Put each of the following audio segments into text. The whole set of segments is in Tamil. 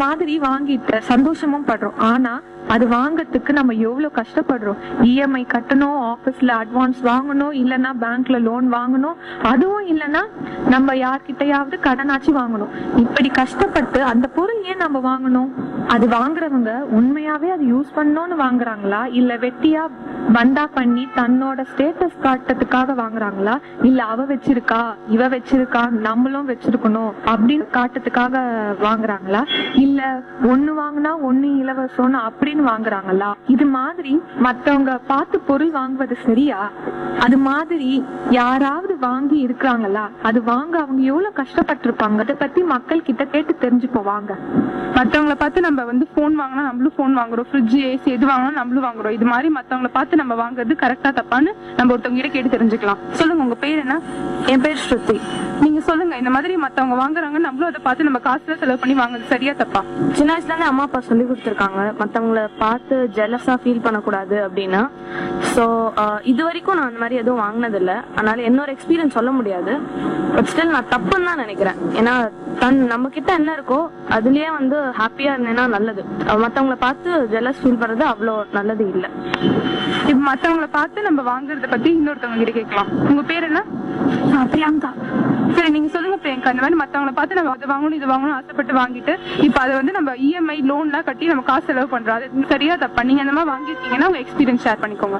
மாதிரி வாங்கிட்டு சந்தோஷமும் படுறோம் ஆனா அது வாங்கறதுக்கு நம்ம எவ்வளவு கஷ்டப்படுறோம் இஎம்ஐ கட்டணும் ஆபீஸ்ல அட்வான்ஸ் வாங்கணும் இல்லனா பேங்க்ல லோன் வாங்கணும் அதுவும் இல்லனா நம்ம யார்கிட்டயாவது கடனாச்சு வாங்கணும் இப்படி கஷ்டப்பட்டு அந்த பொருள் ஏன் நம்ம வாங்கணும் அது வாங்குறவங்க உண்மையாவே அது யூஸ் பண்ணணும்னு வாங்குறாங்களா இல்ல வெட்டியா பந்தா பண்ணி தன்னோட ஸ்டேட்டஸ் காட்டுறதுக்காக வாங்குறாங்களா இல்ல அவ வச்சிருக்கா இவ வச்சிருக்கா நம்மளும் வச்சிருக்கணும் அப்படின்னு காட்டுறதுக்காக வாங்குறாங்களா இல்ல ஒண்ணு வாங்கினா ஒண்ணு இலவசம்னு அப்படின்னு வாங்குறாங்களா இது மாதிரி மத்தவங்க பார்த்து பொருள் வாங்குவது சரியா அது மாதிரி யாராவது வாங்கி இருக்கிறாங்களா அது வாங்க அவங்க எவ்வளவு கஷ்டப்பட்டிருப்பாங்க அதை பத்தி மக்கள் கிட்ட கேட்டு தெரிஞ்சுப்போம் வாங்க மத்தவங்கள பார்த்து நம்ம வந்து போன் வாங்கினா நம்மளும் போன் வாங்குறோம் ஃப்ரிட்ஜ் ஏசி எது வாங்கினா நம்மளும் வாங்குறோம் இது மாதிரி மத்தவங்கள பார்த்து நம்ம வாங்குறது கரெக்டா தப்பான்னு நம்ம ஒருத்தவங்க கிட்ட கேட்டு தெரிஞ்சுக்கலாம் சொல்லுங்க உங்க பேர் என்ன என் பேர் ஸ்ருதி நீங்க சொல்லுங்க இந்த மாதிரி மத்தவங்க வாங்குறாங்க நம்மளும் அதை பார்த்து நம்ம காசுல செலவு பண்ணி வாங்குறது சரியா தப்பா சின்ன வயசுல இருந்து அம்மா அப்பா சொல்லி கொடுத்துருக்காங்க மத்தவங்கள பார்த்து ஜெலஸா ஃபீல் பண்ணக்கூடாது அப்படின்னா ஸோ இது வரைக்கும் நான் அந்த மாதிரி எதுவும் வாங்கினது இல்ல அதனால என்னோட எக்ஸ்பீரியன்ஸ் சொல்ல முடியாது பட் ஸ்டில் நான் தப்புன்னு தான் நினைக்கிறேன் ஏன்னா தன் நம்ம கிட்ட என்ன இருக்கோ அதுலயே வந்து ஹாப்பியா இருந்தேன்னா நல்லது அஹ் மத்தவங்கள பார்த்து ஜெலஸ் ஃபீல் பண்றது அவ்வளோ நல்லது இல்லை இப்ப மத்தவங்கள பார்த்து நம்ம வாங்குறத பத்தி இன்னொருத்தவங்க கிட்ட கேட்கலாம் உங்க பேர் என்ன பிரியங்கா சரி நீங்க சொல்லுங்க பிரியங்கா இந்த மாதிரி மத்தவங்கள பார்த்து நம்ம அது வாங்கணும் இது வாங்கணும் ஆசைப்பட்டு வாங்கிட்டு இப்ப அதை வந்து நம்ம இஎம்ஐ லோன்லாம் கட்டி நம்ம காசு செலவு பண்றோம் அது சரியா தப்பா நீங்க அந்த மாதிரி வாங்கிருக்கீங்கன்னா உங்க எக்ஸ்பீரியன்ஸ் ஷேர் பண்ணிக்கோங்க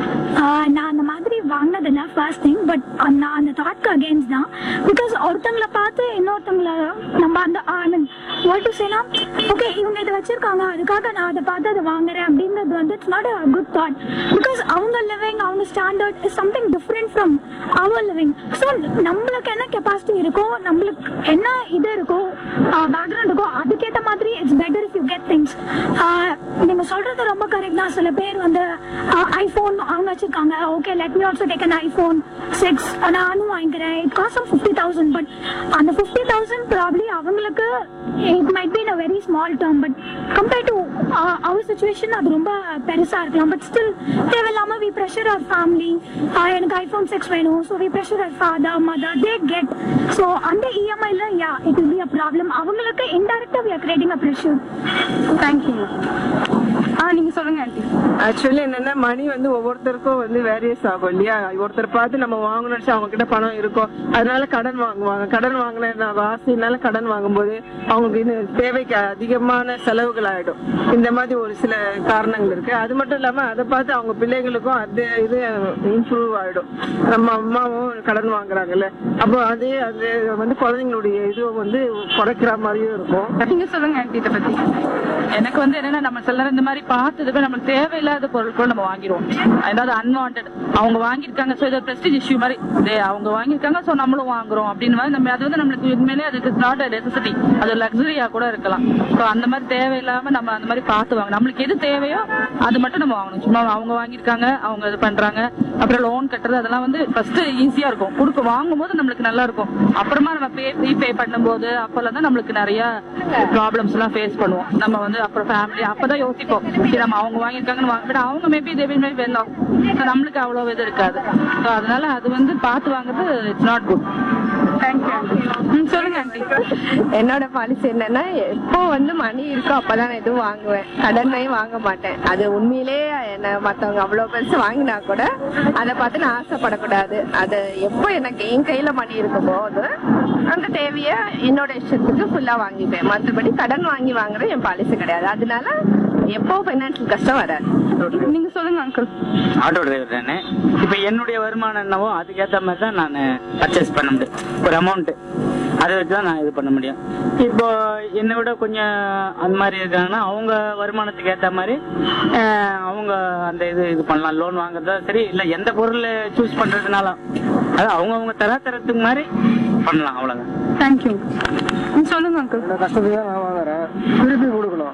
ஆஹ் நான் அந்த மாதிரி வாங்கினதில்ல ஃபர்ஸ்ட் திங் பட் நான் அந்த தாட்க்கு அகேன்ஸ்ட் தான் பிகாஸ் ஒருத்தங்கள பார்த்து இன்னொருத்தங்கள நம்ம அந்த ஐ மீன் வாட் டு சேனா ஓகே இவங்க இதை வச்சிருக்காங்க அதுக்காக நான் அதை பார்த்து அதை வாங்குறேன் அப்படின்றது வந்து it's not a good thought because அவங்க லிவிங் அவங்க standard is something different from our living so நம்மளுக்கு என்ன கெப்பாசிட்டி இருக்கோ நம்மளுக்கு என்ன இது இருக்கோ பேக்ரவுண்ட் இருக்கோ அதுக்கேற்ற மாதிரி it's better if you get things நீங்க சொல்றது ரொம்ப கரெக்ட் தான் சில பேர் வந்து ஐபோன் அவங்க வச்சிருக்காங்க okay let me also take an iPhone six நானும் வாங்கிக்கிறேன் it cost fifty thousand but அந்த ஃபிஃப்டி தௌசண்ட் ப்ராப்ளி அவங்களுக்கு it might be a very small term but compared to our situation அது ரொம்ப பெருசா இருக்கலாம் பட் ஸ்டில் தேவையில்லாம வி ப்ரெஷர் அவர் ஃபேமிலி எனக்கு ஐபோன் சிக்ஸ் வேணும் so we pressure our father mother they get so அந்த இஎம்ஐல yeah it will be a problem அவங்களுக்கு இன்டெரக்டா we are creating a pressure thank you ஆ நீங்க சொல்லுங்க ஆண்டி ஆக்சுவலி என்னன்னா மணி வந்து ஒவ்வொருத்தருக்கும் வந்து வேரியஸ் ஆகும் இல்லையா ஒருத்தர் பார்த்து நம்ம வாங்கணும்னு அவங்க கிட்ட பணம் இருக்கும் அதனால கடன் வாங்குவாங்க கடன் வாங்கின ஆசையினால கடன் வாங்கும்போது அவங்களுக்கு இன்னும் தேவைக்கு அதிகமான செலவுகள் ஆயிடும் இந்த மாதிரி ஒரு சில காரணங்கள் இருக்கு அது மட்டும் இல்லாம அதை பார்த்து அவங்க பிள்ளைங்களுக்கும் அது இது இம்ப்ரூவ் ஆயிடும் நம்ம அம்மாவும் கடன் வாங்குறாங்கல்ல அப்போ அது அது வந்து குழந்தைங்களுடைய இது வந்து குறைக்கிற மாதிரியும் இருக்கும் நீங்க சொல்லுங்க ஆண்டி இதை பத்தி எனக்கு வந்து என்னன்னா நம்ம சிலர் இந்த மாதிரி பார்த்ததுக்கு நமக்கு தேவையில்லாத பொருட்கள் நம்ம வாங்கிடுவோம் அதாவது அன்வான்ட் அவங்க வாங்கியிருக்காங்க சோ இது பிரஸ்டீஜ் இஷ்யூ மாதிரி டேய், அவங்க வாங்கியிருக்காங்க சோ நம்மளும் வாங்குறோம் அப்படின்னு மாதிரி நம்ம அது வந்து நம்மளுக்கு உண்மையிலே அது இட்ஸ் நாட் நெசசிட்டி அது லக்ஸரியா கூட இருக்கலாம் சோ அந்த மாதிரி தேவையில்லாம நம்ம அந்த மாதிரி பார்த்து வாங்க நம்மளுக்கு எது தேவையோ அது மட்டும் நம்ம வாங்கணும் சும்மா அவங்க வாங்கியிருக்காங்க அவங்க இது பண்றாங்க அப்புறம் லோன் கட்டுறது அதெல்லாம் வந்து ஃபர்ஸ்ட் ஈஸியா இருக்கும் கொடுக்க வாங்கும் போது நம்மளுக்கு நல்லா இருக்கும் அப்புறமா நம்ம பே ப்ரீபே பண்ணும்போது அப்பெல்லாம் தான் நம்மளுக்கு நிறைய ப்ராப்ளம்ஸ் எல்லாம் ஃபேஸ் பண்ணுவோம் நம்ம வந்து அப்புறம் ஃபேமிலி அப்பதான் யோசிப்போம் சரி நம்ம அவங்க வாங்கியிருக்காங்கன்னு வாங்க பட் அவங்க மேபி இதே மேபி வெல்லம் ஸோ நம்மளுக்கு அவ்வளவு இது இருக்காது ஸோ அதனால அது வந்து பார்த்து வாங்குறது it's not good thank you aunty ம், சொல்லுங்க ஆண்டி என்னோட பாலிசி என்னன்னா எப்போ வந்து மணி இருக்கோ அப்பதான் நான் எதுவும் வாங்குவேன் கடனையும் வாங்க மாட்டேன் அது உண்மையிலே என்ன மத்தவங்க அவ்வளவு பெருசு வாங்கினா கூட அதை பார்த்து நான் ஆசைப்படக்கூடாது அது எப்போ எனக்கு என் கையில மணி இருக்கும் போது அந்த தேவைய என்னோட இஷ்டத்துக்கு ஃபுல்லா வாங்கிப்பேன் மற்றபடி கடன் வாங்கி வாங்குறது என் பாலிசி கிடையாது அதனால எப்போ பைனான்சியல் கஷ்டம் வராது நீங்க சொல்லுங்க அங்கிள் ஆட்டோ டிரைவர் தானே இப்போ என்னுடைய வருமானம் என்னவோ அதுக்கேற்ற மாதிரி தான் நான் பர்ச்சேஸ் பண்ண முடியும் ஒரு அமௌண்ட் அதை வச்சு தான் நான் இது பண்ண முடியும் இப்போ என்னை விட கொஞ்சம் அந்த மாதிரி இருக்காங்கன்னா அவங்க வருமானத்துக்கு ஏற்ற மாதிரி அஹ், அவங்க அந்த இது இது பண்ணலாம் லோன் வாங்குறதா சரி இல்லை எந்த பொருள் சூஸ் பண்றதுனாலும் அது அவங்க அவங்க தரத்துக்கு மாதிரி பண்ணலாம் அவ்வளோதான் தேங்க்யூ சொல்லுங்க அங்கிள் இந்த கஷ்டத்துக்கு தான் நான் வாங்குறேன் திருப்பி கொடுக்கணும்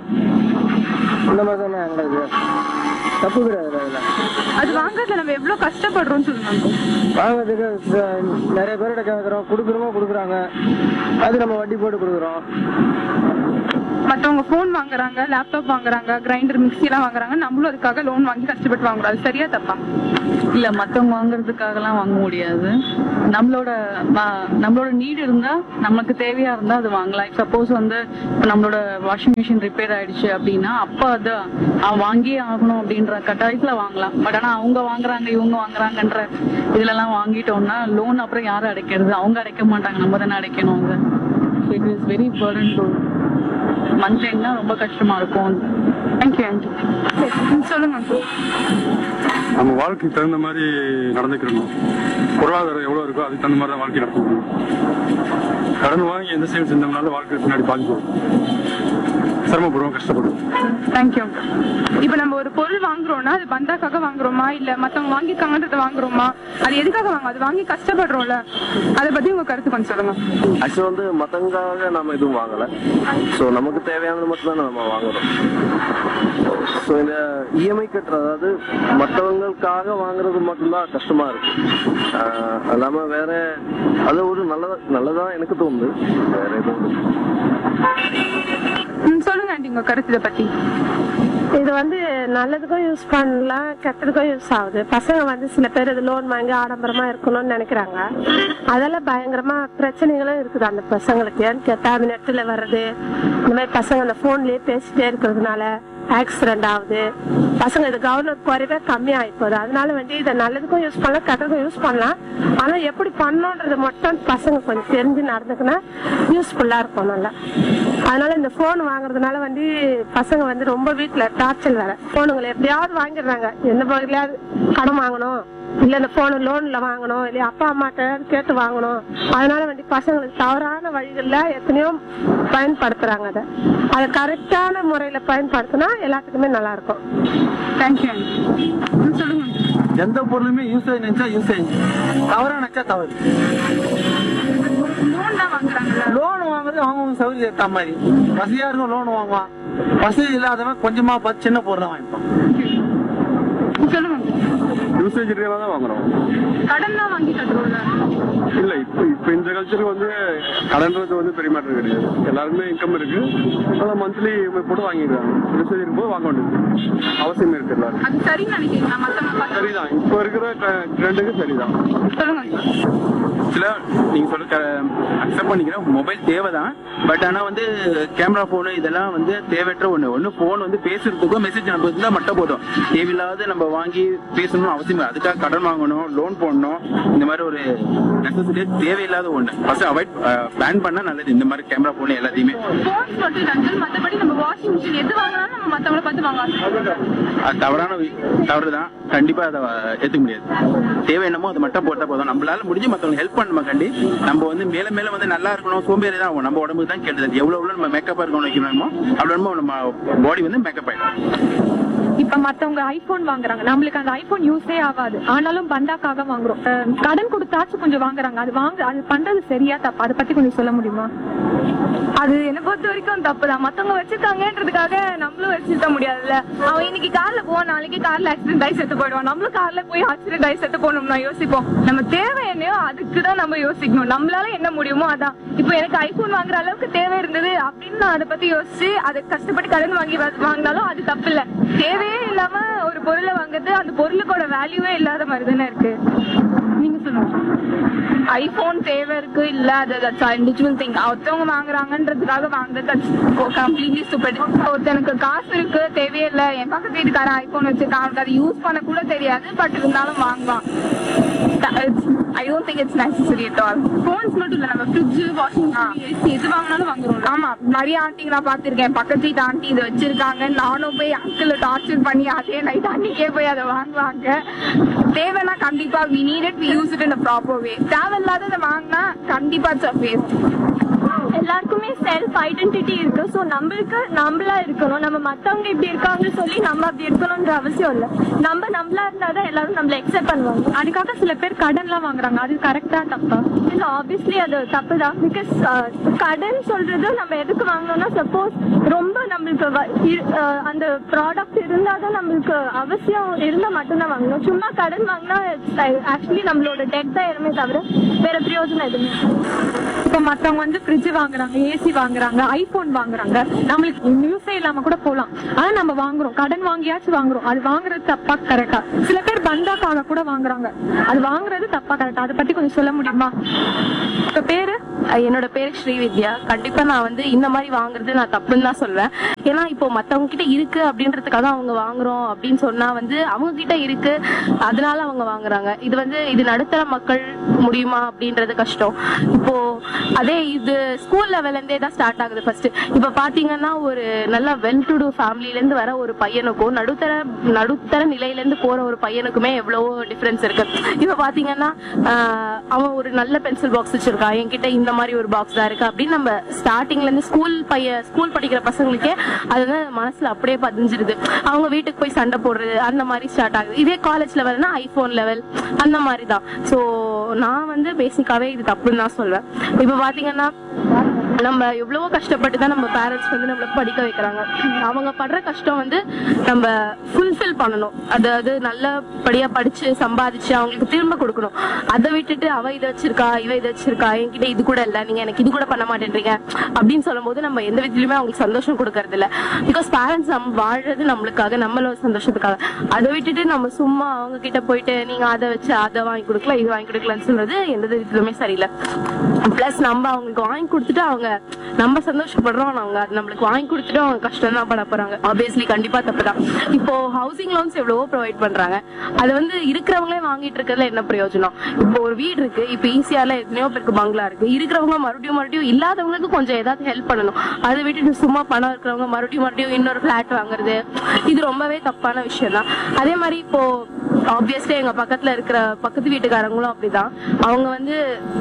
இந்த மாதிரி தானே எங்களுக்கு தப்பு கிடையாது அதில் அது வாங்குறதுல நம்ம எவ்வளவு கஷ்டப்படுறோம்னு சொல்லுங்க அங்கிள் வாங்குறதுக்கு ச- நிறைய பேர்கிட்ட கேட்குறோம் கொடுக்குறோமோ கொடுக்குறாங்க அது நம்ம வட்டி போட்டு கொடுக்குறோம் மத்தவங்க போன் வாங்குறாங்க லேப்டாப் வாங்குறாங்க கிரைண்டர் மிக்ஸி எல்லாம் வாங்குறாங்க நம்மளும் அதுக்காக லோன் வாங்கி கஷ்டப்பட்டு வாங்குறோம் அது சரியா தப்பா இல்ல மத்தவங்க வாங்குறதுக்காக எல்லாம் வாங்க முடியாது நம்மளோட ம- நம்மளோட நீடு இருந்தா நமக்கு தேவையா இருந்தா அது வாங்கலாம் சப்போஸ் வந்து இப்ப நம்மளோட வாஷிங் மிஷின் ரிப்பேர் ஆயிடுச்சு அப்படின்னா அப்ப அது அவன் வாங்கியே ஆகணும் அப்படின்ற கட்டாயத்துல வாங்கலாம் பட் ஆனா அவங்க வாங்குறாங்க இவங்க வாங்குறாங்கன்ற இதுல எல்லாம் வாங்கிட்டோம்னா லோன் அப்புறம் யாரும் அடைக்கிறது அவங்க அடைக்க மாட்டாங்க நம்ம தானே அடைக்கணும் அவங்க it is very burden to month எண்ட்னா ரொம்ப கஷ்டமா இருக்கும் தேங்க்யூ ஆண்டி சொல்லுங்க நம்ம வாழ்க்கைக்கு தகுந்த மாதிரி நடந்துக்கிறணும் பொருளாதாரம் எவ்வளவு இருக்கோ அதுக்கு தகுந்த மாதிரி தான் வாழ்க்கை நடத்த முடியும் கடன் வாங்கி எந்த செயல் செஞ்சோம்னால வாழ்க்கை பின்னாடி பாதிக்கும் சிரமப்படுவோம் கஷ்டப்படுவோம் தேங்க்யூ இப்போ நம்ம ஒரு பொருள் வாங்குறோம்னா அது பந்தாக்காக வாங்குறோமா இல்ல மத்தவங்க வாங்கிருக்காங்கன்றத வாங்குறோமா அது எதுக்காக வாங்க அது வாங்கி கஷ்டப்படுறோம்ல அதை பத்தி உங்க கருத்து கொஞ்சம் சொல்லுங்க ஆக்சுவலா வந்து மத்தவங்களுக்காக நாம எதுவும் வாங்கல சோ நமக்கு தேவையானது மட்டும் தான் நம்ம வாங்குறோம் சோ இந்த இஎம்ஐ கட்டுறது அதாவது மத்தவங்களுக்காக வாங்குறது மட்டும்தான் கஷ்டமா இருக்கு ஆஹ் அல்லாம வேற அது ஒரு நல்லதா நல்லதா எனக்கு தோணுது வேற எதுவும் இல்லை. ம், சொல்லுங்க ஆண்டி உங்க கருத்து இதை பத்தி இது வந்து நல்லதுக்கும் யூஸ் பண்ணலாம் கெட்டதுக்கும் யூஸ் ஆகுது பசங்க வந்து சில பேர் இது லோன் வாங்கி ஆடம்பரமா இருக்கணும்னு நினைக்கிறாங்க அதெல்லாம் பயங்கரமா பிரச்சனைகளும் இருக்குது அந்த பசங்களுக்கு ஏன்னு கேட்டா அது நெட்டில் வர்றது இந்த மாதிரி பசங்க அந்த போன்லயே பேசிட்டே இருக்கிறதுனால ஆக்சிடென்ட் ஆகுது பசங்க இது கவர்னர் குறைவே கம்மி ஆயிப்போகுது அதனால வந்து இதை நல்லதுக்கும் யூஸ் பண்ணலாம் கெட்டதுக்கும் யூஸ் பண்ணலாம் ஆனா எப்படி பண்ணணுன்றது மட்டும் பசங்க கொஞ்சம் தெரிஞ்சு நடந்துக்குன்னா யூஸ்ஃபுல்லா இருக்கும் நல்லா அதனால இந்த போன் வாங்குறதுனால வந்து பசங்க வந்து ரொம்ப வீட்டுல டார்ச்சல் வேற போனுங்களை எப்படியாவது வாங்கிடுறாங்க எந்த பகுதியிலாவது கடன் வாங்கணும் இல்ல இந்த போன் லோன்ல வாங்கணும் இல்ல அப்பா அம்மாட்ட கேட்டு வாங்கணும் அதனால வந்து பசங்களுக்கு தவறான வழிகள்ல எத்தனையோ பயன்படுத்துறாங்க அதை அதை கரெக்டான முறையில பயன்படுத்தினா எல்லாத்துக்குமே நல்லா இருக்கும் தேங்க்யூ ஆண்டி ம், சொல்லுங்க எந்த பொருளுமே யூசேஜ் நினைச்சா யூசேஜ் தவறா நினைச்சா தவறு லோன் தான் வாங்குறாங்கல்ல லோன் வாங்குறது அவங்கவுங்க சௌகரியம் ஏற்ற மாதிரி வசதியா இருக்கும் லோன் வாங்குவான் வசதி இல்லாதவன் கொஞ்சமா பார்த்து சின்ன பொருளை வாங்கிப்பான் சொல்லுங்க யூசேஜ் ரீதியாக தான் வாங்குறோம் கடன் தான் வாங்கி கட்டுறோம்ல இல்ல இப்ப இப்ப இந்த கல்ச்சருக்கு வந்து கடன்றது வந்து பெரிய மேட்டர் கிடையாது எல்லாருமே இன்கம் இருக்கு அதான் மந்த்லி போட்டு வாங்கிக்கிறாங்க யூசேஜ் இருக்கும்போது வாங்க வேண்டியது அவசியம் இருக்கு எல்லாரும் அது சரின்னு நினைக்கிறீங்களா மத்தவங்க பார்த்து சரிதான் இப்போ இருக்கிற ட்ரெண்டுக்கு சரிதான் சொல்லுங்க ஆக்சுவலா நீங்க சொல்ற அக்செப்ட் பண்ணிக்கிறேன் மொபைல் தேவைதான் பட் ஆனா வந்து கேமரா போனு இதெல்லாம் வந்து தேவையற்ற ஒண்ணு ஒண்ணு போன் வந்து பேசுறதுக்கோ மெசேஜ் நம்ம இருந்தா மட்டும் போதும் தேவையில்லாத நம்ம வாங்கி பேசணும் அவசியம் இல்லை. அதுக்காக கடன் வாங்கணும் லோன் போடணும் இந்த மாதிரி ஒரு நெசசிட்டி தேவையில்லாத ஒண்ணு ஃபர்ஸ்ட் அவாய்ட் பேன் பண்ணா நல்லது இந்த மாதிரி கேமரா போன் எல்லாத்தையுமே போன்ஸ் மட்டும் இல்ல uncle. மத்தபடி நம்ம வாஷிங் மிஷின் எது வாங்கினாலும் நம்ம மத்தவங்கள பார்த்து வாங்க ஆசைப்படுறோம். அது தவறான தவறு தான் கண்டிப்பா அதை ஏத்துக்க முடியாது தேவை என்னமோ அதை மட்டும் போட்டா போதும் நம்மளால முடிஞ்சு மத்தவங்க ஹெல்ப் பண்ணுமா கண்டி நம்ம வந்து மேல மேல வந்து நல்லா இருக்கணும் சோம்பேறி தான் ஆகும். நம்ம உடம்புக்கு தான் கெடுதல் எவ்வளவு எவ்வளவு நம்ம மேக்கப் இருக்கணும் வைக்கணுமோ அவ்வளவு நம்ம பாடி வந்து மேக்கப் ஆயிடும் இப்ப மத்தவங்க ஐபோன் வாங்குறாங்க நம்மளுக்கு அந்த ஐபோன் யூஸே ஆகாது ஆனாலும் பந்தாக்காக வாங்குறோம் அஹ் கடன் கொடுத்தாச்சும் கொஞ்சம் வாங்குறாங்க அது வாங்க அது பண்றது சரியா தப்பா அதை பத்தி கொஞ்சம் சொல்ல முடியுமா அது என்ன பொறுத்த வரைக்கும் தப்பு தான் மத்தவங்க வச்சிருக்காங்கன்றதுக்காக நம்மளும் வச்சிருக்க முடியாதுல்ல அவன் இன்னைக்கு கார்ல போவான் நாளைக்கு கார்ல ஆக்சிடென்ட் ஆகி செத்து போயிடுவான் நம்மளும் கார்ல போய் ஆக்சிடென்ட் ஆகி செத்து போகணும்னா யோசிப்போம் நம்ம தேவை என்னையோ அதுக்கு தான் நம்ம யோசிக்கணும் நம்மளால என்ன முடியுமோ அதான் இப்போ எனக்கு ஐபோன் வாங்குற அளவுக்கு தேவை இருந்தது அப்படின்னு நான் அதை பத்தி யோசிச்சு அதை கஷ்டப்பட்டு கடன் வாங்கி வா- வாங்கினாலும் அது தப்பு இல்ல தேவையே இல்லாம ஒரு பொருளை வாங்குறது அந்த பொருளுக்கோட வேல்யூவே இல்லாத மாதிரி தானே இருக்கு நீங்க சொல்லுங்க ஐபோன் தேவை இருக்கு இல்ல அது தட்ஸ் இண்டிவிஜுவல் திங் ஒருத்தவங்க வாங்குறாங்கன்றதுக்காக வாங்குறது தட்ஸ் கம்ப்ளீட்லி ஸ்டூபிட் ஒருத்தனுக்கு காசு இருக்கு தேவையே இல்ல என் பக்கத்து வீட்டுக்காரன் ஐபோன் வச்சிருக்கான் அவனுக்கு அதை யூஸ் பண்ண கூட தெரியாது பட் இருந்தாலும் வாங்குவான் I don't think it's necessary at all phones மட்டும் இல்ல நம்ம ஃப்ரிட்ஜ் வாஷிங் மிஷின் ஏசி எது வாங்கினாலும் வாங்குறோம் ஆமா நிறைய ஆண்டி நான் பாத்திருக்கேன் பக்கத்து வீட்டு ஆண்டி இதை வச்சிருக்காங்க நானும் போய் அங்கிள் டார்ச்சர் பண்ணி அதே நைட் அன்னைக்கே போய் அதை வாங்குவாங்க தேவைன்னா கண்டிப்பா we need it we use it in proper way தேவையில்லாததை வாங்கினா கண்டிப்பா இட்ஸ் வேஸ்ட் எல்லாருக்குமே செல்ஃப் ஐடென்டிட்டி இருக்கு ஸோ நம்மளுக்கு நம்மளா இருக்கணும் நம்ம மத்தவங்க இப்படி இருக்காங்கன்னு சொல்லி நம்ம அப்படி இருக்கணும்ன்ற அவசியம் இல்ல நம்ம நம்மளா இருந்தாதான் எல்லாரும் நம்மள எக்ஸெப்ட் பண்ணுவாங்க அதுக்காக சில பேர் கடன்லாம் வாங்குறாங்க அது கரெக்டா தப்பா இல்ல ஆப்வியஸ்லி அது தப்பு தான் பிகாஸ் கடன் சொல்றது நம்ம எதுக்கு வாங்கணும்னா சப்போஸ் ரொம்ப நம்ம நம்மளுக்கு வ- இ- அஹ் அந்த ப்ராடக்ட் இருந்தால் தான் நம்மளுக்கு அவசியம் இருந்தால் மட்டும்தான் வாங்கணும் சும்மா கடன் வாங்கினா ஆக்சுவலி நம்மளோட டெட் தான் எதுவுமே தவிர வேற பிரயோஜனம் எதுவுமே இப்ப மத்தவங்க வந்து ஃப்ரிட்ஜ் வாங்குறாங்க ஏசி வாங்குறாங்க ஐபோன் வாங்குறாங்க நம்மளுக்கு யூஸே இல்லாம கூட போலாம் ஆனா நம்ம வாங்குறோம் கடன் வாங்கியாச்சும் வாங்குறோம் அது வாங்குறது தப்பா கரெக்டா சில பேர் பந்தாக்காக கூட வாங்குறாங்க அது வாங்குறது தப்பா கரெக்டா அதை பத்தி கொஞ்சம் சொல்ல முடியுமா இப்ப பேரு என்னோட பேரு ஸ்ரீவித்யா கண்டிப்பா நான் வந்து இந்த மாதிரி வாங்குறது நான் தப்புன்னு தான் சொல்வேன் ஏன்னா இப்போ மத்தவங்க கிட்ட இருக்கு அப்படின்றதுக்காக அவங்க வாங்குறோம் அப்படின்னு சொன்னா வந்து அவங்க கிட்ட இருக்கு அதனால அவங்க வாங்குறாங்க இது வந்து இது நடுத்தர மக்கள் முடியுமா அப்படின்றது கஷ்டம் இப்போ அதே இது ஸ்கூல் லெவல்ல இருந்தே தான் ஸ்டார்ட் ஆகுது ஃபர்ஸ்ட் இப்ப பாத்தீங்கன்னா ஒரு நல்ல வெல் டு டூ ஃபேமிலில இருந்து வர ஒரு பையனுக்கும் நடுத்தர நடுத்தர நிலையில இருந்து போற ஒரு பையனுக்குமே எவ்வளவோ டிஃபரன்ஸ் இருக்கு இப்ப பாத்தீங்கன்னா ஆஹ், அவன் ஒரு நல்ல பென்சில் பாக்ஸ் வச்சிருக்கான் என்கிட்ட இந்த மாதிரி ஒரு பாக்ஸ் தான் இருக்கு அப்படின்னு நம்ம ஸ்டார்டிங்ல இருந்து ஸ்கூல் பைய ஸ்கூல் படிக்கிற பசங்களுக்கே அது வந்து மனசுல அப்படியே பதிஞ்சிருது அவங்க வீட்டுக்கு போய் சண்டை போடுறது அந்த மாதிரி ஸ்டார்ட் ஆகுது இதே காலேஜ் லெவல்னா ஐபோன் லெவல் அந்த மாதிரி தான் ஸோ நான் வந்து பேசிக்காவே இது தப்புன்னு தான் சொல்வேன் இப்ப பாத்தீங்கன்னா நம்ம எவ்வளவோ கஷ்டப்பட்டு தான் நம்ம பேரண்ட்ஸ் வந்து நம்மள படிக்க வைக்கிறாங்க அவங்க படுற கஷ்டம் வந்து நம்ம ஃபுல்ஃபில் பண்ணணும் அதாவது நல்லபடியா படிச்சு சம்பாதிச்சு அவங்களுக்கு திரும்ப கொடுக்கணும் அதை விட்டுட்டு அவ இதை வச்சிருக்கா இவ இதை வச்சிருக்கா என்கிட்ட இது கூட இல்ல நீங்க எனக்கு இது கூட பண்ண மாட்டேன்றீங்க அப்படின்னு சொல்லும்போது நம்ம எந்த விதத்திலுமே அவங்களுக்கு சந்தோஷம் கொடுக்கறது இல்ல பிகாஸ் பேரண்ட்ஸ் நம்ம வாழ்றது நம்மளுக்காக நம்மளோட சந்தோஷத்துக்காக அதை விட்டுட்டு நம்ம சும்மா அவங்க கிட்ட போயிட்டு நீங்க அதை வச்சு அதை வாங்கி கொடுக்கல இது வாங்கி கொடுக்கலன்னு சொல்றது எந்த விதத்திலுமே சரியில்லை பிளஸ் நம்ம அவங்களுக்கு வாங்கி கொடுத்துட்டு அவங்க நம்ம சந்தோஷப்படுறோம் அவங்க அது நம்மளுக்கு வாங்கி கொடுத்துட்டு அவங்க கஷ்டம் தான் பட போறாங்க ஆப்வியஸ்லி கண்டிப்பா தப்பு தான் இப்போ ஹவுசிங் லோன்ஸ் எவ்வளவோ ப்ரொவைட் பண்றாங்க அது வந்து இருக்கிறவங்களே வாங்கிட்டு இருக்கிறதுல என்ன பிரயோஜனம் இப்போ ஒரு வீடு இருக்கு இப்போ ஈஸியால எத்தனையோ பேருக்கு பங்களா இருக்கு இருக்கிறவங்க மறுபடியும் மறுபடியும் இல்லாதவங்களுக்கு கொஞ்சம் ஏதாவது ஹெல்ப் பண்ணணும் அதை விட்டுட்டு சும்மா பணம் இருக்கிறவங்க மறுபடியும் மறுபடியும் இன்னொரு பிளாட் வாங்குறது இது ரொம்பவே தப்பான விஷயம் தான் அதே மாதிரி இப்போ ஆப்வியஸ்லி எங்க பக்கத்துல இருக்கிற பக்கத்து வீட்டுக்காரங்களும் அப்படிதான் அவங்க வந்து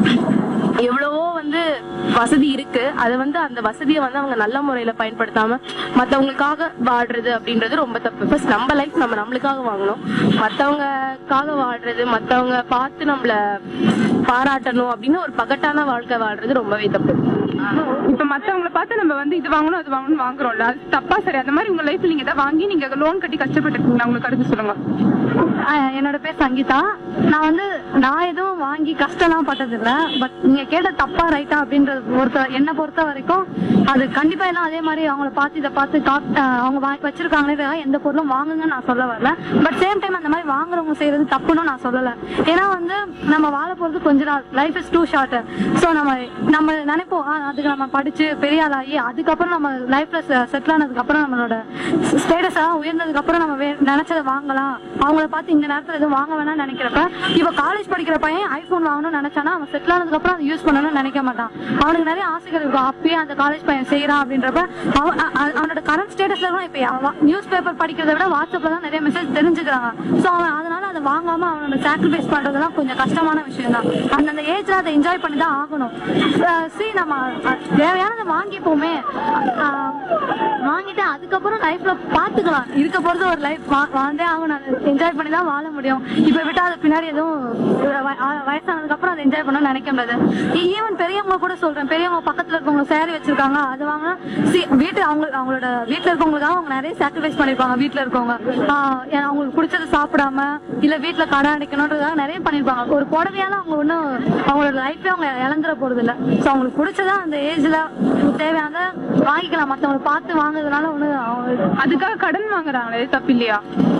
எவ்வளவோ வந்து வசதி இருக்கு அது வந்து அந்த வசதியை வந்து அவங்க நல்ல முறையில பயன்படுத்தாம மத்தவங்களுக்காக வாழ்றது அப்படின்றது ரொம்ப தப்பு ஃபர்ஸ்ட் நம்ம லைஃப் நம்ம நம்மளுக்காக வாங்கணும் மத்தவங்கக்காக வாழ்றது மத்தவங்க பார்த்து நம்மள பாராட்டணும் அப்படின்னு ஒரு பகட்டான வாழ்க்கை வாழ்றது ரொம்பவே தப்பு இப்ப மத்தவங்கள பார்த்து நம்ம வந்து இது வாங்கணும் அது வாங்கணும் வாங்குறோம்ல அது தப்பா சரி அந்த மாதிரி உங்க லைஃப்ல நீங்க ஏதாவது வாங்கி நீங்க லோன் கட்டி கஷ்டப்பட்டு இருக்கீங்களா உங்களுக்கு கருத்து சொல்லுங்க ஆஹ் என்னோட பேர் சங்கீதா நான் வந்து நான் எதுவும் வாங்கி கஷ்டம்லாம் பட்டது இல்ல பட் நீங்க கேட்ட தப்பா ரைட்டா அப்படின்றது பொறுத்த என்னை பொறுத்த வரைக்கும் அது கண்டிப்பா எல்லாம் அதே மாதிரி அவங்கள பார்த்து இதை பார்த்து காப்- ஆஹ் அவங்க வாங்கி வச்சிருக்காங்களே எந்த பொருளும் வாங்குங்கன்னு நான் சொல்ல வரல பட் சேம் டைம் அந்த மாதிரி வாங்குறவங்க செய்யறது தப்புன்னு நான் சொல்லல ஏன்னா வந்து நம்ம வாழ போறது கொஞ்ச நாள் life is too short so நம்ம நம்ம நினைப்போம் ஆ, அதுக்கு நம்ம படிச்சு பெரிய ஆளாகி அதுக்கப்புறம் நம்ம லைஃப்ல செட்டில் ஆனதுக்கு அப்புறம் நம்மளோட ஸ்டேட்டஸ் உயர்ந்ததுக்கு அப்புறம் நம்ம வே- நினைச்சதை வாங்கலாம் அவங்கள பார்த்து இந்த நேரத்துல எதுவும் வாங்க வேணாம்னு நினைக்கிறப்ப இப்ப காலேஜ் படிக்கிற பையன் ஐபோன் வாங்கணும்னு நினைச்சானா அவன் செட்டில் ஆனதுக்கு அப்புறம் அதை யூஸ் பண்ணணும்னு நினைக்க மாட்டான் அவனுக்கு நிறைய ஆசைகள் இருக்கும் அப்பயே அந்த காலேஜ் பையன் செய்யறான் அப்படின்றப்ப அவன் அ- அ- அவனோட கரண்ட் ஸ்டேட்டஸ்ல கூட இப்ப நியூஸ் பேப்பர் படிக்கிறத விட வாட்ஸ்அப்ல தான் நிறைய மெசேஜ் தெரிஞ்சுக்கிறாங்க சோ அவன் அதனால அதை வாங்காம அவனோட சாக்ரிஃபைஸ் பண்றதெல்லாம் கொஞ்சம் கஷ்டமான விஷயம் தான் அந்தந்த ஏஜ்ல அதை என்ஜாய் பண்ணி தான் ஆகணும் சி நம்ம அஹ், தேவையானதை வாங்கிப்போமே அஹ், வாங்கிட்டு அதுக்கப்புறம் லைஃப்ல பாத்துக்கலாம் இருக்க போறது ஒரு லைஃப் வாழ்ந்தே ஆகணும் அதை என்ஜாய் பண்ணி தான் வாழ முடியும் இப்ப விட்டா அது பின்னாடி எதுவும் வ- வ- வயசானதுக்கு அப்புறம் அதை என்ஜாய் பண்ண நினைக்க முடியாது ஈவன் பெரியவங்க கூட சொல்றேன் பெரியவங்க பக்கத்துல இருக்கவங்க சேரி வச்சிருக்காங்க அது வாங்கினா வீட்டு அவங்க அவங்களோட வீட்டுல இருக்கவங்களுக்காக அவங்க நிறைய சாக்ரிஃபைஸ் பண்ணிருப்பாங்க வீட்டுல இருக்கவங்க ஆஹ் ஏன்னா அவங்களுக்கு பிடிச்சது சாப்பிடாம இல்ல வீட்டுல கடன் அடைக்கணுன்றதுக்காக நிறைய பண்ணிருப்பாங்க ஒரு புடவையால அவங்க ஒண்ணும் அவங்களோட லைஃபே அவங்க இழந்துட போறது இல்ல சோ அவங்களுக்கு பிடிச்சதா அந்த ஏஜ்ல தேவையானதை வாங்கிக்கலாம் மத்தவங்களை பார்த்து வாங்குறதுனால ஒண்ணு அவங்க அதுக்காக கடன் வாங்குறாங்களே தப்பு இல்லையா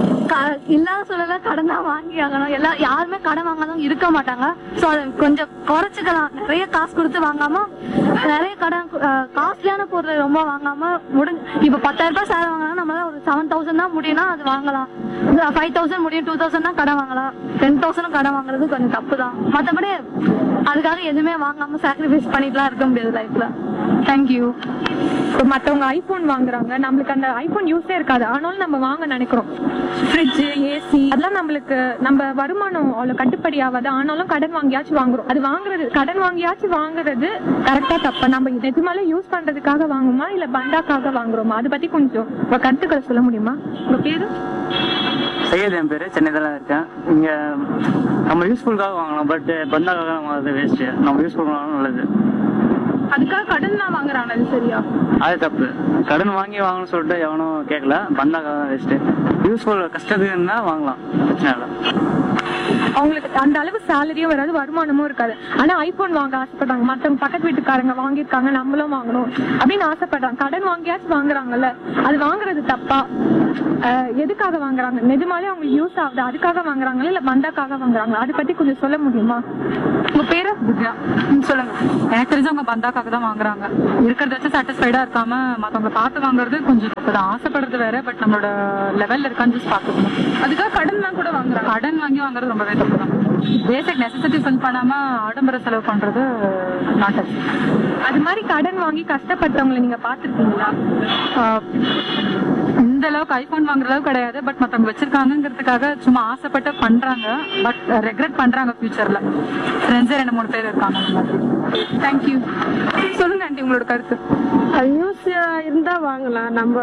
க- இல்லாத சொல்லல கடன் தான் வாங்கி ஆகணும் எல்லா யாருமே கடன் வாங்காதவங்க இருக்க மாட்டாங்க சோ அதை கொஞ்சம் குறைச்சுக்கலாம் நிறைய காசு கொடுத்து வாங்காம நிறைய கடன் காஸ்ட்லியான பொருள் ரொம்ப வாங்காம முடிஞ்சு இப்ப பத்தாயிரம் ரூபாய் சேலை வாங்கினா நம்மளால ஒரு செவன் தௌசண்ட் தான் முடியும்னா அது வாங்கலாம் ஃபைவ் தௌசண்ட் முடியும் டூ தௌசண்ட் தான் கடன் வாங்கலாம் டென் தௌசண்ட் கடன் வாங்குறது கொஞ்சம் தப்பு தான் மத்தபடி அதுக்காக எதுவுமே வாங்காம சாக்ரிஃபைஸ் பண்ணிட்டுலாம் இருக்க முடியாது லைஃப்ல தேங்க்யூ இப்போ மத்தவங்க ஐபோன் வாங்குறாங்க நம்மளுக்கு அந்த ஐபோன் யூஸே இருக்காது ஆனாலும் நம்ம வாங்க நினைக்கிறோம் ஃப்ரிட்ஜ் ஏசி அதெல்லாம் நம்மளுக்கு நம்ம வருமானம் அவ்வளவு கட்டுப்படி ஆகாது ஆனாலும் கடன் வாங்கியாச்சும் வாங்குறோம் அது வாங்குறது கடன் வாங்கியாச்சும் வாங்குறது கரெக்டா தப்பா நம்ம நிஜமாலே யூஸ் பண்றதுக்காக வாங்குமா இல்ல பண்டாக்காக வாங்குறோமா அதை பத்தி கொஞ்சம் உங்க கருத்துக்களை சொல்ல முடியுமா உங்க பேரு சையத் என் பேரு சென்னையில தான் இருக்கேன் இங்க நம்ம யூஸ்ஃபுல்காக வாங்கலாம் பட் பந்தாக்காக வாங்குறது வேஸ்ட் நம்ம யூஸ்ஃபுல் வாங்கணும் நல்லது அதுக்காக கடன் தான் வாங்குறாங்க அது சரியா அது தப்பு கடன் வாங்கி வாங்கணும்னு சொல்லிட்டு எவனும் கேட்கல பந்தாக்காக தான் வேஸ்ட்டு யூஸ்ஃபுல் கஷ்டத்துக்கு தான் வாங்கலாம் பிரச்சனை இல்லை அவங்களுக்கு அந்த அளவு சேலரியும் வராது வருமானமும் இருக்காது ஆனா ஐபோன் வாங்க ஆசைப்படுறாங்க மத்தவங்க பக்கத்து வீட்டுக்காரங்க வாங்கியிருக்காங்க நம்மளும் வாங்கணும் அப்படின்னு ஆசைப்படுறாங்க கடன் வாங்கியாச்சும் வாங்குறாங்கல்ல அது வாங்குறது தப்பா அஹ் எதுக்காக வாங்குறாங்க நிஜமாலே அவங்களுக்கு யூஸ் ஆகுது அதுக்காக வாங்குறாங்களா இல்ல மந்தாக்காக வாங்குறாங்களா அதை பத்தி கொஞ்சம் சொல்ல முடியுமா உங்க பேரு திவ்யா ம், சொல்லுங்க எனக்கு தெரிஞ்சு அவங்க பந்தாக்காக தான் வாங்குறாங்க இருக்கிறத வச்சு சாட்டிஸ்ஃபைடா இருக்காம மத்தவங்க பார்த்து வாங்குறது கொஞ்சம் தப்பு தான் ஆசைப்படுறது வேற பட் நம்மளோட லெவல்ல இருக்கான்னு just பாத்துக்கணும் அதுக்காக கடன் தான் கூட வாங்குறாங்க கடன் வாங்கி வாங்குறது ரொம்பவே தப்பு தான் பேசிக் நெசசிட்டி ஃபில் பண்ணாம ஆடம்பர செலவு பண்றது நாட் அது மாதிரி கடன் வாங்கி கஷ்டப்பட்டவங்களை நீங்க பாத்துருக்கீங்களா இந்த அளவுக்கு ஐபோன் வாங்குற அளவுக்கு கிடையாது பட் மத்தவங்க வச்சிருக்காங்கிறதுக்காக சும்மா ஆசைப்பட்டு பண்றாங்க பட் ரெக்ரெட் பண்றாங்க ஃபியூச்சர்ல ஃப்ரெண்ட்ஸே ரெண்டு மூணு பேர் இருக்காங்க அந்த மாதிரி தேங்க்யூ சொல்லுங்க ஆண்டி உங்களோட கருத்து அது யூஸ் இருந்தா வாங்கலாம் நம்ம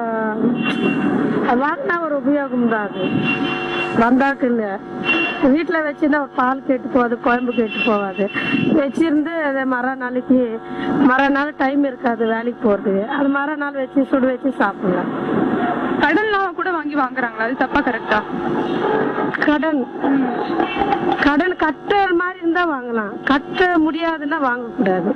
அது வாங்கினா ஒரு உபயோகம் தான் அது வந்தாக்கு இல்ல வீட்டுல வச்சிருந்தா ஒரு பால் கெட்டு போகாது குழம்பு கெட்டு போகாது வச்சிருந்து அதை மறு நாளைக்கு மறு நாள் டைம் இருக்காது வேலைக்கு போறதுக்கு அது மறு நாள் வச்சு சுடு வச்சு சாப்பிடலாம் கடன்லாம் கூட வாங்கி வாங்குறாங்களா அது தப்பா கரெக்டா கடன் கடன் கட்டுற மாதிரி இருந்தா வாங்கலாம் கட்ட முடியாதுன்னா வாங்கக்கூடாது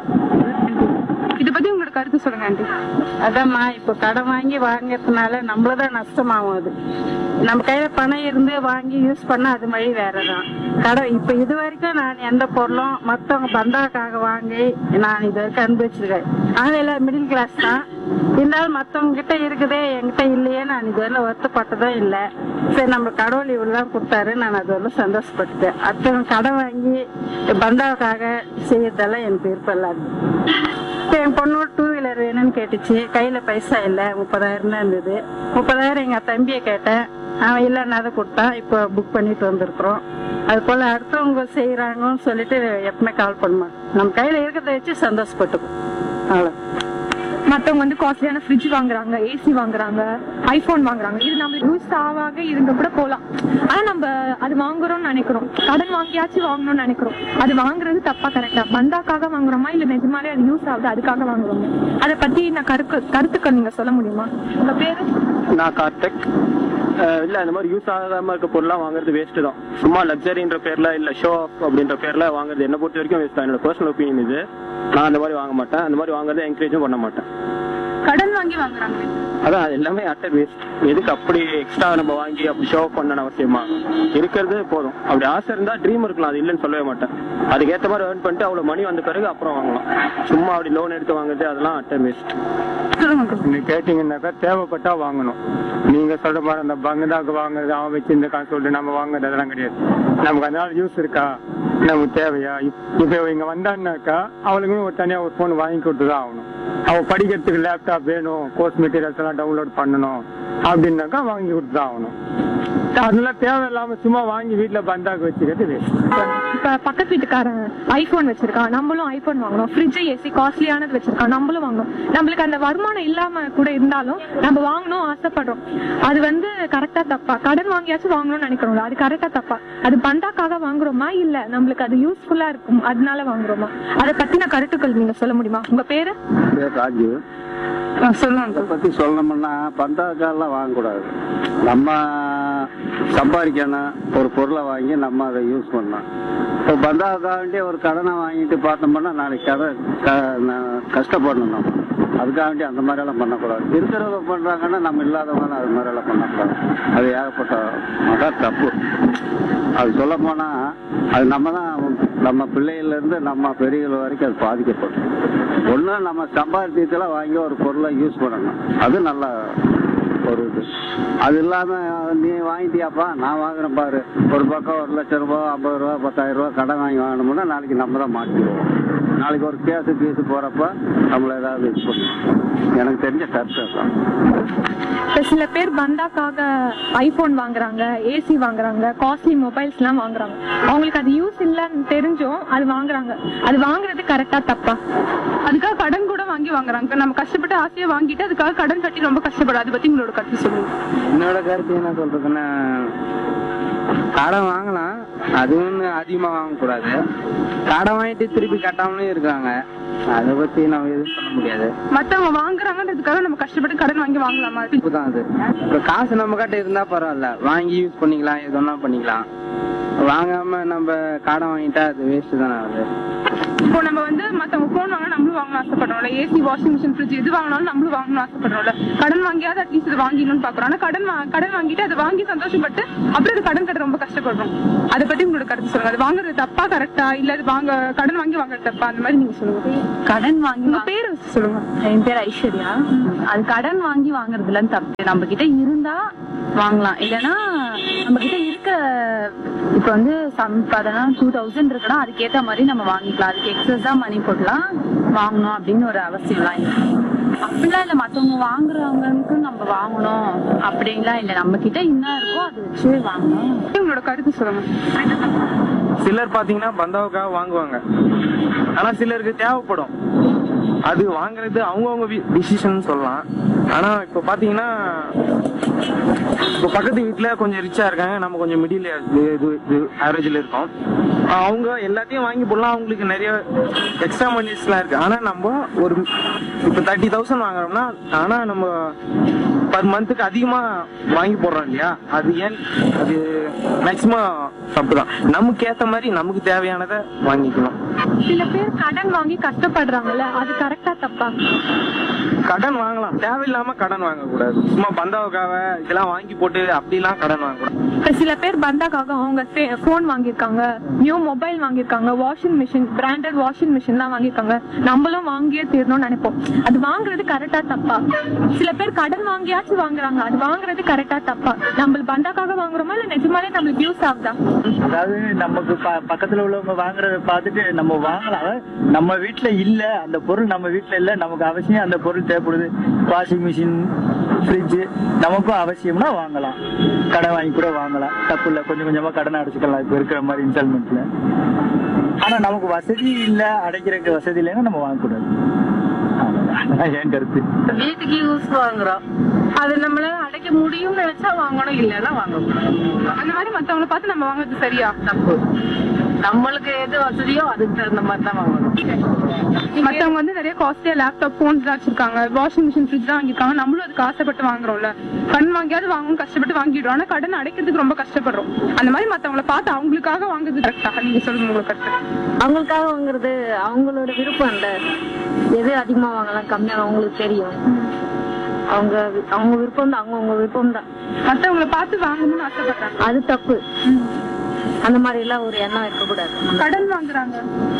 இத பத்தி உங்களோட கருத்து சொல்லுங்க ஆண்டி அதாம்மா இப்போ கடன் வாங்கி வாங்குறதுனால நம்மளதான் நஷ்டமாகும் அது நம்ம கையில பணம் இருந்து வாங்கி யூஸ் பண்ணா அது வழி வேறதான் கடன் இப்ப இது வரைக்கும் நான் எந்த பொருளும் மத்தவங்க பந்தாக்காக வாங்கி நான் இது வரைக்கும் அனுபவிச்சிருக்கேன் ஆனால் எல்லாம் மிடில் கிளாஸ் தான் இருந்தாலும் மத்தவங்க கிட்ட இருக்குதே என்கிட்ட இல்லையே நான் இது வரல வருத்தப்பட்டதும் இல்லை சரி நம்ம கடவுள் இவ்வளவுதான் கொடுத்தாரு நான் அது வரல சந்தோஷப்பட்டுட்டேன் அடுத்தவங்க கடன் வாங்கி பந்தாவுக்காக செய்யறதெல்லாம் எனக்கு விருப்பம் இல்லாது இப்ப என் பொண்ணு டூ வீலர் வேணும்னு கேட்டுச்சு கையில பைசா இல்ல முப்பதாயிரம் தான் இருந்தது முப்பதாயிரம் எங்க தம்பியை கேட்டேன் அவன் இல்லைன்னா கொடுத்தான் இப்போ புக் பண்ணிட்டு வந்திருக்கிறோம் அது போல அடுத்தவங்க செய்யறாங்கன்னு சொல்லிட்டு எப்பவுமே கால் பண்ண மாட்டோம் நம்ம கையில இருக்கிறத வச்சு சந்தோஷப்பட்டுக்கும் அவ்வளவு மத்தவங்க வந்து காஸ்ட்லியான ஃப்ரிட்ஜ் வாங்குறாங்க ஏசி வாங்குறாங்க ஐபோன் வாங்குறாங்க இது நம்மளுக்கு யூஸ் ஆவாக இருந்த கூட போலாம் ஆனா நம்ம அது வாங்குறோம்னு நினைக்கிறோம் கடன் வாங்கியாச்சும் வாங்கணும்னு நினைக்கிறோம் அது வாங்குறது தப்பா கரெக்டா பந்தாக்காக வாங்குறோமா இல்ல நிஜமாலே அது யூஸ் ஆகுது அதுக்காக வாங்குறோமா அதை பத்தி நான் கருக்கு கருத்துக்கள் நீங்க சொல்ல முடியுமா உங்க பேரு நான் கார்த்திக் அஹ் இல்ல இந்த மாதிரி யூஸ் ஆகாம இருக்க பொருள்லாம் வாங்குறது வேஸ்ட் தான் சும்மா லக்ஸரின்ற பேர்ல இல்ல ஷோ ஆஃப் அப்படின்ற பேர்ல வாங்குறது என்ன பொறுத்த வரைக்கும் வேஸ்ட் தான் என்னோட பர்சனல் ஒப்பீனியன் இது நான் அந்த மாதிரி வாங்க மாட்டேன் அந்த மாதிரி வாங்குறதை என்கரேஜும் பண்ண மாட்டேன் கடன் வாங்கி வாங்குறாங்க அதான் அது எல்லாமே அட்டர் வேஸ்ட் எதுக்கு அப்படி எக்ஸ்ட்ரா நம்ம வாங்கி அப்படி ஷோ ஆஃப் பண்ணணும் அவசியமா இருக்கிறது போதும் அப்படி ஆசை இருந்தா ட்ரீம் இருக்கலாம் அது இல்லைன்னு சொல்லவே மாட்டேன் அதுக்கேற்ற மாதிரி ஏர்ன் பண்ணிட்டு அவ்வளவு மணி வந்த பிறகு அப்புறம் வாங்கலாம் சும்மா அப்படி லோன் எடுத்து வாங்குறது அதெல்லாம் அட்டர் வேஸ்ட் நீ கேட்டீங்கன்னாக்கா தேவைப்பட்டா வாங்கணும் நீங்க சொல்ற மாதிரி அந்த பங்கதாக்கு வாங்குறது அவன் வச்சிருந்த காசு சொல்லிட்டு நம்ம வாங்குறது அதெல்லாம் கிடையாது நமக்கு அதனால யூஸ் இருக்கா நமக்கு தேவையா இப்- இப்ப இங்க வந்தான்னாக்கா அவளுக்குன்னு ஒரு தனியா ஒரு போன் வாங்கி கொடுத்து தான் ஆகணும் அவ படிக்கிறதுக்கு லேப்டாப் வேணும் கோர்ஸ் மெட்டீரியல்ஸ் எல்லாம் டவுன்லோட் பண்ணணும் அப்படின்னாக்கா வாங்கி கொடுத்து தான் ஆகணும் அதனால தேவையில்லாம சும்மா வாங்கி வீட்டுல பந்தாக்கு வச்சுக்கிறது வேஸ்ட் இப்ப பக்கத்து வீட்டுக்காரன் ஐபோன் வச்சிருக்கான் நம்மளும் ஐபோன் வாங்கணும் ஃப்ரிட்ஜ் ஏசி காஸ்ட்லியானது வச்சிருக்கான் நம்மளும் வாங்கணும் நம்மளுக்கு அந்த வருமானம் இல்லாம கூட இருந்தாலும் நம்ம வாங்கணும் ஆசைப்படுறோம் அது வந்து கரெக்டா தப்பா கடன் வாங்கியாச்சும் வாங்கணும்னு நினைக்கிறோம்ல அது கரெக்டா தப்பா அது பந்தாக்காக வாங்குறோமா இல்ல நம்மளுக்கு அது யூஸ்ஃபுல்லா இருக்கும் அதனால வாங்குறோமா அதை பத்தின கருத்துக்கள் நீங்க சொல்ல முடியுமா உங்க பேரு பேர் ராஜு சொல்லுங்க பத்தி சொல்லணும்னா பந்தாக்காலாம் வாங்கக்கூடாது நம்ம சம்பாதிக்கணும் ஒரு பொருளை வாங்கி நம்ம அதை யூஸ் பண்ணணும் இப்போ பந்தாவுக்காக வேண்டிய ஒரு கடனை வாங்கிட்டு பார்த்தோம்னா நாளைக்கு கதை க- ந- கஷ்டப்படணும் நம்ம அதுக்காக வேண்டி அந்த மாதிரி எல்லாம் பண்ணக்கூடாது இருக்கிறவங்க பண்றாங்கன்னா நம்ம இல்லாதவங்க அது மாதிரி எல்லாம் பண்ணக்கூடாது அது ஏகப்பட்ட மகா தப்பு அது சொல்ல போனா அது நம்ம தான் நம்ம பிள்ளைகள்ல இருந்து நம்ம பெரியகள் வரைக்கும் அது பாதிக்கப்படும் ஒண்ணு நம்ம சம்பாதிச்சதுல வாங்கி ஒரு பொருளை யூஸ் பண்ணணும் அது நல்ல ஒரு இது அது இல்லாம நீ வாங்கிட்டியாப்பா நான் வாங்குறேன் பாரு ஒரு பக்கம் ஒரு லட்சம் ரூபாய் ஐம்பது ரூபா பத்தாயிரம் ரூபாய் கடன் வாங்கி வாங்கணும்னா நாளைக்கு நம்ம தான் மாட்டிடுவோம் நாளைக்கு ஒரு கேஸு கீஸு போறப்ப நம்மள ஏதாவது இது பண்ணும் எனக்கு தெரிஞ்ச கருத்து தான் இப்ப சில பேர் பந்தாக்காக ஐபோன் வாங்குறாங்க ஏசி வாங்குறாங்க காஸ்ட்லி மொபைல்ஸ் எல்லாம் வாங்குறாங்க அவங்களுக்கு அது யூஸ் இல்லன்னு தெரிஞ்சும் அது வாங்குறாங்க அது வாங்குறது கரெக்டா தப்பா அதுக்காக கடன் கூட வாங்கி வாங்குறாங்க நம்ம கஷ்டப்பட்டு ஆசையா வாங்கிட்டு அதுக்காக கடன் கட்டி ரொம்ப கஷ்டப்படும் அதை பத்தி உங்களோட கருத்து சொல்லுங்க என்னோட கருத்து என்ன சொல்றதுன்னா கடன் வாங்கலாம் அது ஒண்ணு அதிகமா வாங்கக்கூடாது கடன் வாங்கிட்டு திருப்பி கட்டாமலே இருக்காங்க அதை பத்தி நம்ம எதுவும் சொல்ல முடியாது மத்தவங்க வாங்குறாங்கன்றதுக்காக நம்ம கஷ்டப்பட்டு கடன் வாங்கி வாங்கலாமா இப்பதான் அது இப்ப காசு நம்ம கிட்ட இருந்தா பரவாயில்ல வாங்கி யூஸ் பண்ணிக்கலாம் எதுனா பண்ணிக்கலாம் வாங்காம நம்ம கடன் வாங்கிட்டா அது வேஸ்ட் தானே ஆகுது இப்போ நம்ம வந்து மத்தவங்க போன் வாங்க நம்மளும் வாங்கணும் ஆசைப்படுறோம்ல ஏசி வாஷிங் மிஷின் ஃப்ரிட்ஜ் எது வாங்கினாலும் நம்மளும் வாங்கணும் ஆசைப்படுறோம்ல கடன் வாங்கியாவது அட்லீஸ்ட் இது வாங்கிடணும்னு பாக்குறோம் ஆனா கடன் வா- கடன் வாங்கிட்டு அதை வாங்கி சந்தோஷப்பட்டு அப்புறம் அது கடன் கட்ட ரொம்ப கஷ்டப்படுறோம் அதை பத்தி உங்களோட கருத்து சொல்லுங்க அது வாங்குறது தப்பா கரெக்டா இல்ல அது வாங்க கடன் வாங்கி வாங்குறது தப்பா அந்த மாதிரி நீங்க சொல்லுங்க கடன் வாங்கி உங்க பேர் சொல்லுங்க என் பேர் ஐஸ்வர்யா அது கடன் வாங்கி வாங்குறதுல தப்பு நம்ம கிட்ட இருந்தா வாங்கலாம் இல்லனா நம்ம கிட்ட இருக்க இப்ப வந்து சம்பாதனம் டூ தௌசண்ட் இருக்குன்னா அதுக்கேத்த மாதிரி நம்ம வாங்கிக்கலாம் அதுக்கு எக்ஸஸா மணி போடலாம் வாங்கணும் அப்படின்னு ஒரு அவசியம்லாம் இல்லை அப்படிலாம் இல்ல மத்தவங்க வாங்குறவங்களுக்கு நம்ம வாங்கணும் அப்படின்லாம் இல்ல நம்ம கிட்ட என்ன இருக்கோ அதை வச்சு வாங்கணும் உங்களோட கருத்து சொல்லுங்க சிலர் பாத்தீங்கன்னா பந்தாவுக்காக வாங்குவாங்க ஆனா சிலருக்கு தேவைப்படும் அது வாங்குறது அவங்கவுங்க டிசிஷன் சொல்லலாம் ஆனா இப்ப பாத்தீங்கன்னா இப்போ பக்கத்து வீட்டுல கொஞ்சம் ரிச்சா இருக்காங்க நம்ம கொஞ்சம் மிடில் இது ஆவரேஜ்ல இருக்கோம் அவங்க எல்லாத்தையும் வாங்கி போடலாம் அவங்களுக்கு நிறைய எக்ஸ்ட்ரா மணிஸ்லாம் இருக்கு ஆனா நம்ம ஒரு இப்போ தேர்ட்டி தௌசண்ட் வாங்குறோம்னா ஆனா நம்ம பர் மந்த்துக்கு அதிகமா வாங்கி போடுறோம் இல்லையா அது ஏன் அது மேக்சிமம் தப்பு தான் நமக்கு ஏத்த மாதிரி நமக்கு தேவையானதை வாங்கிக்கணும் சில பேர் கடன் வாங்கி கஷ்டப்படுறாங்கல்ல அது கரெக்டா தப்பா கடன் வாங்கலாம் தேவையில்லாம கடன் வாங்கக்கூடாது சும்மா பந்தாவுக்காக இதெல்லாம் வாங்கி போட்டு அப்படிலாம் கடன் வாங்கக்கூடாது இப்ப சில பேர் பந்தாக்காக அவங்க போன் வாங்கியிருக்காங்க நியூ மொபைல் வாங்கியிருக்காங்க washing machine branded washing machine தான் வாங்கியிருக்காங்க நம்மளும் வாங்கியே தீரணும்னு நினைப்போம் அது வாங்குறது கரெக்டா தப்பா சில பேர் கடன் வாங்கியாச்சும் வாங்குறாங்க அது வாங்குறது கரெக்டா தப்பா நம்ம பந்தாக்காக வாங்குறோமா இல்ல நிஜமாலே நம்மளுக்கு யூஸ் ஆகுதா அதாவது நமக்கு ப- பக்கத்துல உள்ளவங்க வாங்குறத பார்த்துட்டு நம்ம வாங்கலாம் அதாவது நம்ம வீட்ல இல்ல அந்த பொருள் நம்ம வீட்ல இல்ல நமக்கு அவசியம் அந்த பொருள் தேவைப்படுது வாஷிங் மிஷின் ஃப்ரிட்ஜ் நமக்கும் அவசியம்னா வாங்கலாம் கடன் வாங்கி கூட வாங்கலாம் தப்பு இல்ல கொஞ்சம் கொஞ்சமா கடன் அடைச்சுக்கலாம் இப்ப இருக்கிற மாதிரி இன்ஸ்டால்மெண்ட்ல ஆனா நமக்கு வசதி இல்ல அடைக்கிறதுக்கு வசதி இல்லைன்னா நம்ம வாங்கக்கூடாது அவ்வளவுதான். அதான் என் கருத்து வீட்டுக்கு யூஸ் வாங்குறோம் அது நம்மளால அடைக்க முடியும்னு நினைச்சா வாங்கணும் இல்லைன்னா வாங்கக்கூடாது அந்த மாதிரி மத்தவங்கள பார்த்து நம்ம வாங்குறது சரியா தப்பு நம்மளுக்கு எது வசதியோ அதுக்கு தகுந்த மாதிரி தான் வாங்கணும் மத்தவங்க வந்து நிறைய காஸ்ட்லியா லேப்டாப் போன்ஸ் தான் வச்சிருக்காங்க வாஷிங் மிஷின் ஃப்ரிட்ஜ் தான் வாங்கிருக்காங்க நம்மளும் அதுக்கு ஆசைப்பட்டு வாங்குறோம்ல கடன் வாங்கியாவது வாங்கணும் கஷ்டப்பட்டு வாங்கிடுறோம் ஆனா கடன் அடைக்கிறதுக்கு ரொம்ப கஷ்டப்படுறோம் அந்த மாதிரி மத்தவங்கள பார்த்து அவங்களுக்காக வாங்குறது கரெக்டா நீங்க சொல்லுங்க உங்களுக்கு கருத்து அவங்களுக்காக வாங்குறது அவங்களோட விருப்பம் இல்ல எது அதிகமா வாங்கலாம் கம்மியா அவங்களுக்கு தெரியும் அவங்க வி- அவங்க விருப்பம் தான் அவங்கவுங்க விருப்பம் தான் மத்தவங்கள பார்த்து வாங்கணும்னு ஆசைப்படுறாங்க அது தப்பு அந்த மாதிரி எல்லாம் ஒரு எண்ணம் இருக்கக்கூடாது கடன் வாங்குறாங்க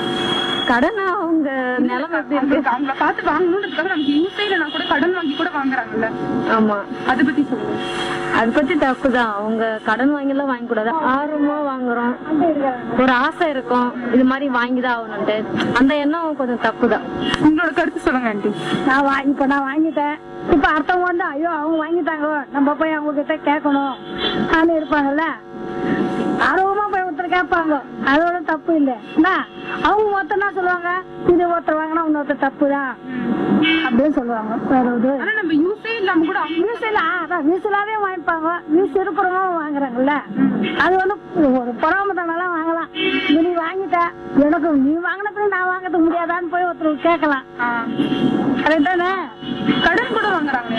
கடன் அவங்க நிலைமை எப்படி இருக்கு அவங்களுக்கு அவங்கள பார்த்து வாங்கணுன்றதுக்காக நமக்கு யூஸே இல்லைனா கூட கடன் வாங்கி கூட வாங்குறாங்கல்ல ஆமா அதை பத்தி சொல்லுங்க அது பத்தி தப்பு தான் அவங்க கடன் வாங்கி எல்லாம் வாங்க கூடாது ஆர்வமா வாங்குறோம் ஒரு ஆசை இருக்கும் இது மாதிரி வாங்கிதான் ஆகணும்ட்டு அந்த எண்ணம் கொஞ்சம் தப்பு தான் உங்களோட கருத்து சொல்லுங்க ஆண்டி நான் வா- இப்ப நான் வாங்கிட்டேன் இப்ப அடுத்தவங்க வந்து ஐயோ அவங்க வாங்கிட்டாங்க நம்ம போய் அவங்க கிட்ட கேட்கணும் ஆன்னு இருப்பாங்கல்ல ஆர்வமா போய் ஒருத்தர் கேட்பாங்க அதோட தப்பு இல்ல என்ன அவங்க ஒருத்தர் என்ன சொல்லுவாங்க இது ஒருத்தர் வாங்கினா இன்னொருத்தர் தப்பு தான் அப்படின்னு சொல்லுவாங்க வேற இது ஆனா நம்ம யூஸே இல்லாம கூட வீஸ் இல்ல அதான் வீசுலாவே வாங்கிப்பாங்க வீஸ் இருக்கிறவங்க வாங்குறாங்கல்ல அது வந்து ஒரு பொறாமத்தனெல்லாம் வாங்கலாம் நீ வாங்கிட்ட எனக்கு நீ வாங்கினதுக்கு நான் வாங்கிறதுக்கு முடியாதான்னு போய் ஒருத்தர் கேட்கலாம் கரெக்ட் தானே கடன் கூட வாங்குறாங்க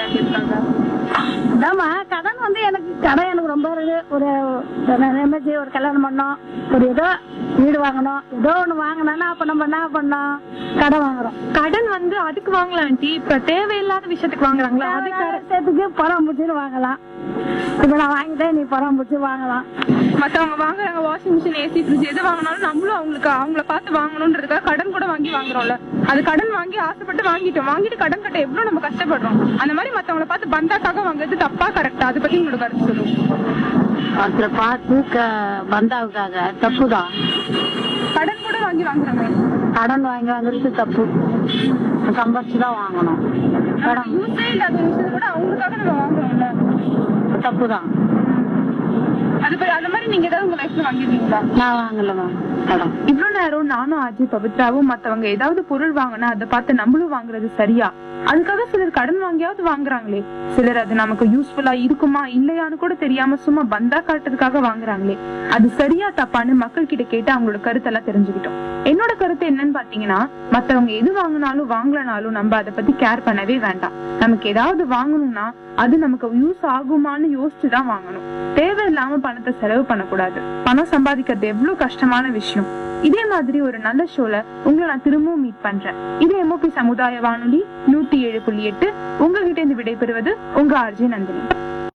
அதாம்மா கடன் வந்து எனக்கு கடன் எனக்கு ரொம்ப இருக்கு ஒரு எமர்ஜி ஒரு கல்யாணம் பண்ணோம் ஒரு ஏதோ வீடு வாங்கணும் ஏதோ ஒண்ணு வாங்கினோம்னா அப்ப நம்ம என்ன பண்ணோம் கடன் வாங்குறோம் கடன் வந்து அதுக்கு வாங்கலாம் ஆண்டி இப்ப தேவையில்லாத விஷயத்துக்கு வாங்குறாங்களா அது சேர்த்துக்கு பராமரிச்சுன்னு வாங்கலாம் இப்ப நான் வாங்கிட்டேன் நீ பராமரிச்சு வாங்கலாம் மத்தவங்க வாங்குறாங்க வாஷிங் மிஷின் ஏசி ஃப்ரிட்ஜ் எது வாங்கினாலும் நம்மளும் அவங்களுக்கு அவங்கள பார்த்து வாங்கணுன்றதுக்காக கடன் கூட வாங்கி வாங்குறோம்ல அது கடன் வாங்கி ஆசைப்பட்டு வாங்கிட்டோம் வாங்கிட்டு கடன் கட்ட எவ்வளவு நம்ம கஷ்டப்படுறோம் அந்த மாதிரி மத்தவங்கள பார்த்து பந்தாக்காக வாங்குறது தப்பா கரெக்டா அதை பத்தி உங்களோட கருத்து சொல்லுங்க ஒருத்தரை பார்த்து க- பந்தாவுக்காக தப்புதான் கடன் கூட வாங்கி வாங்குறாங்க கடன் வாங்கி வாங்குறது தப்பு சம்பாரிச்சு தான் வாங்கணும் கடன் யூஸே இல்லாத விஷயத்த கூட அவங்களுக்காக நம்ம வாங்குறோம்ல தப்புதான் அது ப- அந்த மாதிரி நீங்க ஏதாவது உங்க லைஃப்ல வாங்கிருக்கீங்களா நான் வாங்கல மேம் கடன் இவ்வளவு நேரம் நானும் அஜய் பவித்ராவும் மத்தவங்க ஏதாவது பொருள் வாங்கினா அதை பார்த்து நம்மளும் வாங்குறது சரியா அதுக்காக சிலர் கடன் வாங்கியாவது வாங்குறாங்களே சிலர் அது நமக்கு யூஸ்ஃபுல்லா இருக்குமா இல்லையான்னு கூட தெரியாம சும்மா பந்தா காட்டுறதுக்காக வாங்குறாங்களே அது சரியா தப்பான்னு மக்கள் கிட்ட கேட்டு அவங்களோட கருத்தெல்லாம் தெரிஞ்சுக்கிட்டோம் என்னோட கருத்து என்னன்னு பாத்தீங்கன்னா மத்தவங்க எது வாங்கினாலும் வாங்கலனாலும் நம்ம அதை பத்தி கேர் பண்ணவே வேண்டாம் நமக்கு ஏதாவது வாங்கணும்னா அது நமக்கு யூஸ் ஆகுமான்னு யோசிச்சு தான் வாங்கணும் தேவையில்லாம பணத்தை செலவு பண்ணக்கூடாது பணம் சம்பாதிக்கிறது எவ்வளவு கஷ்டமான விஷயம் இதே மாதிரி ஒரு நல்ல ஷோல உங்களை நான் திரும்பவும் மீட் பண்றேன் இது எம்ஓபி சமுதாய வானொலி நூத்தி ஏழு புள்ளி எட்டு உங்ககிட்ட இருந்து விடைபெறுவது உங்க ஆர்ஜி நந்தினி